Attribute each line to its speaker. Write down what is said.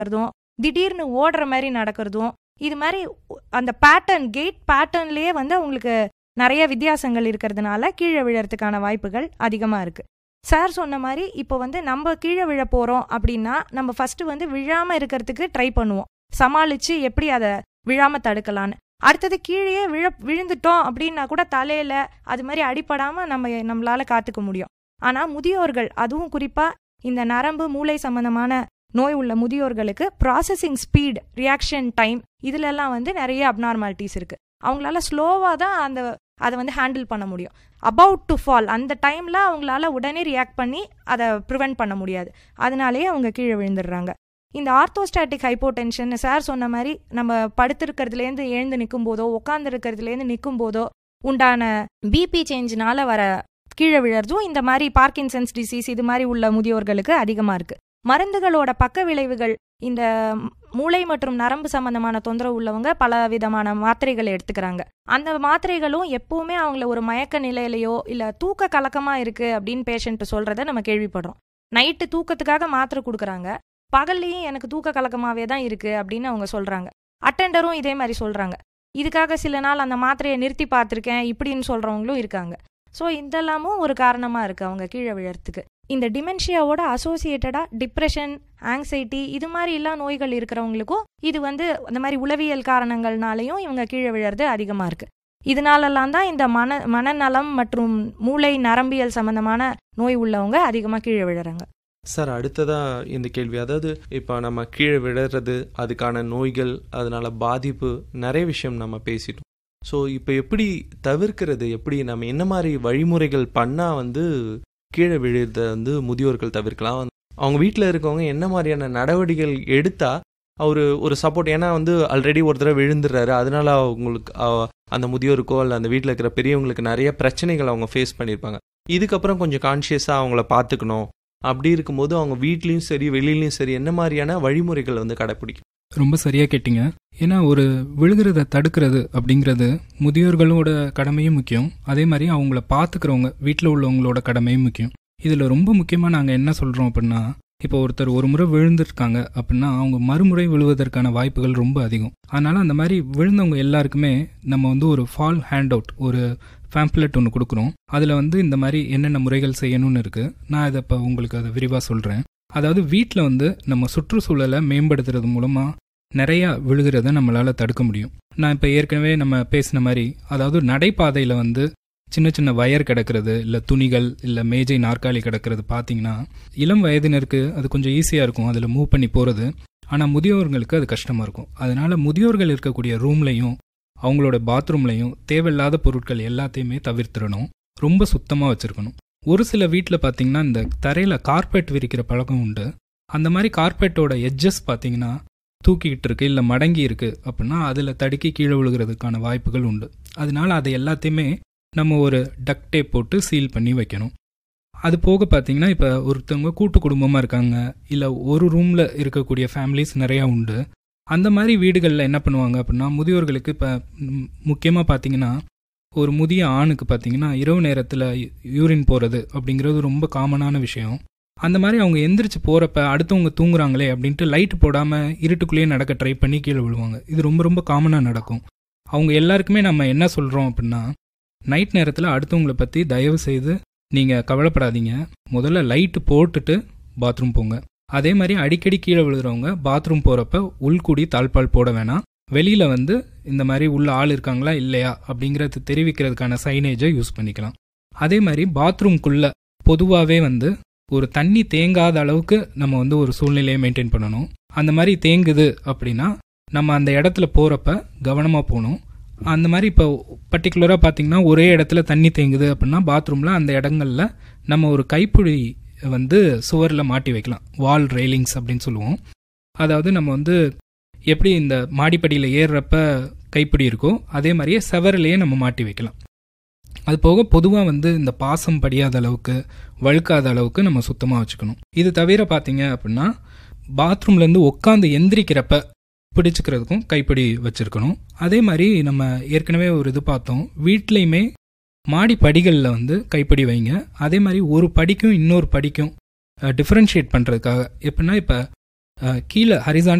Speaker 1: நடக்கிறதும் திடீர்னு ஓடுற மாதிரி நடக்கிறதும் இது மாதிரி அந்த பேட்டர்ன் கேட் பேட்டர்ன்லேயே வந்து அவங்களுக்கு நிறைய வித்தியாசங்கள் இருக்கிறதுனால கீழே விழறதுக்கான வாய்ப்புகள் அதிகமாக இருக்குது சார் சொன்ன மாதிரி இப்போ வந்து நம்ம கீழே விழ போகிறோம் அப்படின்னா நம்ம ஃபஸ்ட்டு வந்து விழாமல் இருக்கிறதுக்கு ட்ரை பண்ணுவோம் சமாளித்து எப்படி அதை விழாமல் தடுக்கலான்னு அடுத்தது கீழே விழ விழுந்துட்டோம் அப்படின்னா கூட தலையில் அது மாதிரி அடிப்படாமல் நம்ம நம்மளால் காத்துக்க முடியும் ஆனால் முதியோர்கள் அதுவும் குறிப்பாக இந்த நரம்பு மூளை சம்பந்தமான நோய் உள்ள முதியோர்களுக்கு ப்ராசஸிங் ஸ்பீட் ரியாக்ஷன் டைம் இதுலெல்லாம் வந்து நிறைய அப்நார்மாலிட்டிஸ் இருக்குது அவங்களால ஸ்லோவாக தான் அந்த அதை வந்து ஹேண்டில் பண்ண முடியும் அபவுட் டு ஃபால் அந்த டைமில் அவங்களால உடனே ரியாக்ட் பண்ணி அதை ப்ரிவெண்ட் பண்ண முடியாது அதனாலேயே அவங்க கீழே விழுந்துடுறாங்க இந்த ஆர்த்தோஸ்டாட்டிக் ஹைப்போடென்ஷன் சார் சொன்ன மாதிரி நம்ம படுத்திருக்கிறதுலேருந்து எழுந்து நிற்கும் போதோ உட்காந்துருக்கிறதுலேருந்து நிற்கும் போதோ உண்டான பிபி சேஞ்சினால வர கீழே விழறதும் இந்த மாதிரி பார்க்கின்சன்ஸ் டிசீஸ் இது மாதிரி உள்ள முதியோர்களுக்கு அதிகமாக இருக்கு மருந்துகளோட பக்க விளைவுகள் இந்த மூளை மற்றும் நரம்பு சம்பந்தமான தொந்தரவு உள்ளவங்க பல விதமான மாத்திரைகள் எடுத்துக்கிறாங்க அந்த மாத்திரைகளும் எப்பவுமே அவங்கள ஒரு மயக்க நிலையிலையோ இல்லை தூக்க கலக்கமாக இருக்கு அப்படின்னு பேஷண்ட் சொல்றத நம்ம கேள்விப்படுறோம் நைட்டு தூக்கத்துக்காக மாத்திரை கொடுக்குறாங்க பகல்லையும் எனக்கு தூக்க கலக்கமாகவே தான் இருக்கு அப்படின்னு அவங்க சொல்றாங்க அட்டெண்டரும் இதே மாதிரி சொல்றாங்க இதுக்காக சில நாள் அந்த மாத்திரையை நிறுத்தி பார்த்துருக்கேன் இப்படின்னு சொல்றவங்களும் இருக்காங்க ஸோ இதெல்லாமும் ஒரு காரணமாக இருக்குது அவங்க கீழே விழறதுக்கு இந்த டிமென்ஷியாவோட அசோசியேட்டடாக டிப்ரெஷன் ஆங்ஸைட்டி இது மாதிரி எல்லா நோய்கள் இருக்கிறவங்களுக்கும் இது வந்து அந்த மாதிரி உளவியல் காரணங்கள்னாலையும் இவங்க கீழே விழறது அதிகமாக இருக்குது இதனாலலாம் தான் இந்த மன மனநலம் மற்றும் மூளை நரம்பியல் சம்பந்தமான நோய் உள்ளவங்க அதிகமாக கீழே விழுறாங்க
Speaker 2: சார் அடுத்ததா இந்த கேள்வி அதாவது இப்போ நம்ம கீழே விழுறது அதுக்கான நோய்கள் அதனால பாதிப்பு நிறைய விஷயம் நம்ம பேசிட்டோம் ஸோ இப்போ எப்படி தவிர்க்கிறது எப்படி நம்ம என்ன மாதிரி வழிமுறைகள் பண்ணால் வந்து கீழே விழுறத வந்து முதியோர்கள் தவிர்க்கலாம் அவங்க வீட்டில் இருக்கவங்க என்ன மாதிரியான நடவடிக்கைகள் எடுத்தா அவர் ஒரு சப்போர்ட் ஏன்னா வந்து ஆல்ரெடி ஒரு தடவை விழுந்துடுறாரு அதனால அவங்களுக்கு அந்த முதியோருக்கோ இல்லை அந்த வீட்டில் இருக்கிற பெரியவங்களுக்கு நிறைய பிரச்சனைகள் அவங்க ஃபேஸ் பண்ணியிருப்பாங்க இதுக்கப்புறம் கொஞ்சம் கான்ஷியஸாக அவங்கள பார்த்துக்கணும் அப்படி இருக்கும்போது அவங்க வீட்லேயும் சரி வெளியிலையும் சரி என்ன மாதிரியான வழிமுறைகள் வந்து கடைப்பிடிக்கும்
Speaker 3: ரொம்ப சரியாக கேட்டிங்க ஏன்னா ஒரு விழுகிறத தடுக்கிறது அப்படிங்கிறது முதியோர்களோட கடமையும் முக்கியம் அதே மாதிரி அவங்கள பார்த்துக்கிறவங்க வீட்டில் உள்ளவங்களோட கடமையும் முக்கியம் இதில் ரொம்ப முக்கியமாக நாங்கள் என்ன சொல்கிறோம் அப்படின்னா இப்போ ஒருத்தர் ஒரு முறை விழுந்திருக்காங்க அப்படின்னா அவங்க மறுமுறை விழுவதற்கான வாய்ப்புகள் ரொம்ப அதிகம் அதனால் அந்த மாதிரி விழுந்தவங்க எல்லாருக்குமே நம்ம வந்து ஒரு ஃபால் ஹேண்ட் அவுட் ஒரு ஃபேம்ப்ளெட் ஒன்று கொடுக்குறோம் அதில் வந்து இந்த மாதிரி என்னென்ன முறைகள் செய்யணும்னு இருக்குது நான் இதை இப்போ உங்களுக்கு அதை விரிவாக சொல்கிறேன் அதாவது வீட்டில் வந்து நம்ம சுற்றுச்சூழலை மேம்படுத்துறது மூலமாக நிறையா விழுகிறத நம்மளால் தடுக்க முடியும் நான் இப்போ ஏற்கனவே நம்ம பேசின மாதிரி அதாவது நடைபாதையில் வந்து சின்ன சின்ன வயர் கிடக்கிறது இல்லை துணிகள் இல்லை மேஜை நாற்காலி கிடக்கிறது பார்த்தீங்கன்னா இளம் வயதினருக்கு அது கொஞ்சம் ஈஸியாக இருக்கும் அதில் மூவ் பண்ணி போகிறது ஆனால் முதியோர்களுக்கு அது கஷ்டமாக இருக்கும் அதனால முதியோர்கள் இருக்கக்கூடிய ரூம்லையும் அவங்களோட பாத்ரூம்லையும் தேவையில்லாத பொருட்கள் எல்லாத்தையுமே தவிர்த்திடணும் ரொம்ப சுத்தமாக வச்சுருக்கணும் ஒரு சில வீட்டில் பார்த்தீங்கன்னா இந்த தரையில் கார்பெட் விரிக்கிற பழக்கம் உண்டு அந்த மாதிரி கார்பெட்டோட எட்ஜஸ் பார்த்தீங்கன்னா தூக்கிக்கிட்டு இருக்கு இல்லை மடங்கி இருக்கு அப்படின்னா அதில் தடுக்கி கீழே விழுகிறதுக்கான வாய்ப்புகள் உண்டு அதனால அதை எல்லாத்தையுமே நம்ம ஒரு டக் டேப் போட்டு சீல் பண்ணி வைக்கணும் அது போக பார்த்தீங்கன்னா இப்போ ஒருத்தவங்க கூட்டு குடும்பமாக இருக்காங்க இல்லை ஒரு ரூமில் இருக்கக்கூடிய ஃபேமிலிஸ் நிறையா உண்டு அந்த மாதிரி வீடுகளில் என்ன பண்ணுவாங்க அப்படின்னா முதியோர்களுக்கு இப்போ முக்கியமாக பார்த்தீங்கன்னா ஒரு முதிய ஆணுக்கு பார்த்தீங்கன்னா இரவு நேரத்தில் யூரின் போகிறது அப்படிங்கிறது ரொம்ப காமனான விஷயம் அந்த மாதிரி அவங்க எந்திரிச்சு போகிறப்ப அடுத்தவங்க தூங்குறாங்களே அப்படின்ட்டு லைட் போடாமல் இருட்டுக்குள்ளேயே நடக்க ட்ரை பண்ணி கீழே விழுவாங்க இது ரொம்ப ரொம்ப காமனாக நடக்கும் அவங்க எல்லாருக்குமே நம்ம என்ன சொல்கிறோம் அப்படின்னா நைட் நேரத்தில் அடுத்தவங்களை பற்றி தயவு செய்து நீங்கள் கவலைப்படாதீங்க முதல்ல லைட்டு போட்டுட்டு பாத்ரூம் போங்க அதே மாதிரி அடிக்கடி கீழே விழுகிறவங்க பாத்ரூம் போகிறப்ப உள்கூடி தாழ்பால் போட வேணாம் வெளியில் வந்து இந்த மாதிரி உள்ள ஆள் இருக்காங்களா இல்லையா அப்படிங்கிறது தெரிவிக்கிறதுக்கான சைனேஜை யூஸ் பண்ணிக்கலாம் அதே மாதிரி பாத்ரூம்குள்ளே பொதுவாகவே வந்து ஒரு தண்ணி தேங்காத அளவுக்கு நம்ம வந்து ஒரு சூழ்நிலையை மெயின்டைன் பண்ணணும் அந்த மாதிரி தேங்குது அப்படின்னா நம்ம அந்த இடத்துல போகிறப்ப கவனமாக போகணும் அந்த மாதிரி இப்போ பர்டிகுலராக பார்த்தீங்கன்னா ஒரே இடத்துல தண்ணி தேங்குது அப்படின்னா பாத்ரூமில் அந்த இடங்கள்ல நம்ம ஒரு கைப்பிடி வந்து சுவரில் மாட்டி வைக்கலாம் வால் ரெயிலிங்ஸ் அப்படின்னு சொல்லுவோம் அதாவது நம்ம வந்து எப்படி இந்த மாடிப்படியில் ஏறுறப்ப கைப்பிடி இருக்கோ அதே மாதிரியே செவரிலேயே நம்ம மாட்டி வைக்கலாம் அது போக பொதுவாக வந்து இந்த பாசம் படியாத அளவுக்கு வழுக்காத அளவுக்கு நம்ம சுத்தமாக வச்சுக்கணும் இது தவிர பார்த்தீங்க அப்படின்னா பாத்ரூம்லேருந்து உட்காந்து எந்திரிக்கிறப்ப பிடிச்சிக்கிறதுக்கும் கைப்பிடி வச்சுருக்கணும் அதே மாதிரி நம்ம ஏற்கனவே ஒரு இது பார்த்தோம் வீட்லேயுமே மாடி படிகளில் வந்து கைப்பிடி வைங்க அதே மாதிரி ஒரு படிக்கும் இன்னொரு படிக்கும் டிஃப்ரென்ஷியேட் பண்ணுறதுக்காக எப்படின்னா இப்போ அஹ், கீழே ஹரிசான்